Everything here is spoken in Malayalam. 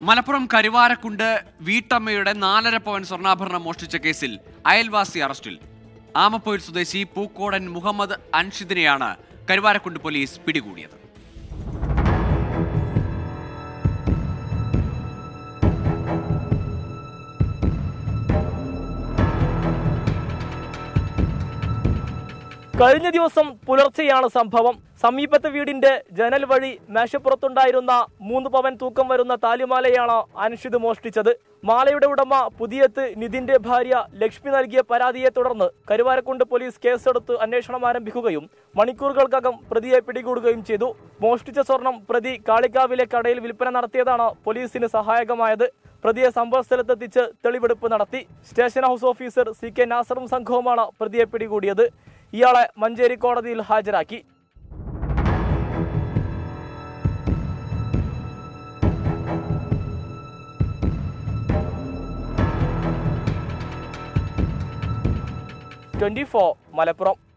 മലപ്പുറം കരുവാരക്കുണ്ട് വീട്ടമ്മയുടെ നാലര പവൻ സ്വർണ്ണാഭരണം മോഷ്ടിച്ച കേസിൽ അയൽവാസി അറസ്റ്റിൽ ആമപ്പൊയിൽ സ്വദേശി പൂക്കോടൻ മുഹമ്മദ് അൻഷിദിനെയാണ് കരുവാരക്കുണ്ട് പോലീസ് പിടികൂടിയത് കഴിഞ്ഞ ദിവസം പുലർച്ചെയാണ് സംഭവം സമീപത്തെ വീടിന്റെ ജനൽ വഴി മേശപ്പുറത്തുണ്ടായിരുന്ന മൂന്ന് പവൻ തൂക്കം വരുന്ന താലിമാലയാണ് അൻഷിദ് മോഷ്ടിച്ചത് മാലയുടെ ഉടമ പുതിയത്ത് നിതിന്റെ ഭാര്യ ലക്ഷ്മി നൽകിയ പരാതിയെ തുടർന്ന് കരുവാരക്കുണ്ട് പോലീസ് കേസെടുത്ത് അന്വേഷണം ആരംഭിക്കുകയും മണിക്കൂറുകൾക്കകം പ്രതിയെ പിടികൂടുകയും ചെയ്തു മോഷ്ടിച്ച സ്വർണം പ്രതി കാളിക്കാവിലെ കടയിൽ വിൽപ്പന നടത്തിയതാണ് പോലീസിന് സഹായകമായത് പ്രതിയെ സംഭവ സ്ഥലത്തെത്തിച്ച് തെളിവെടുപ്പ് നടത്തി station house officer C K നാസറും സംഘവുമാണ് പ്രതിയെ പിടികൂടിയത് ഇയാളെ മഞ്ചേരി കോടതിയിൽ ഹാജരാക്കി ട്വന്റി ഫോർ മലപ്പുറം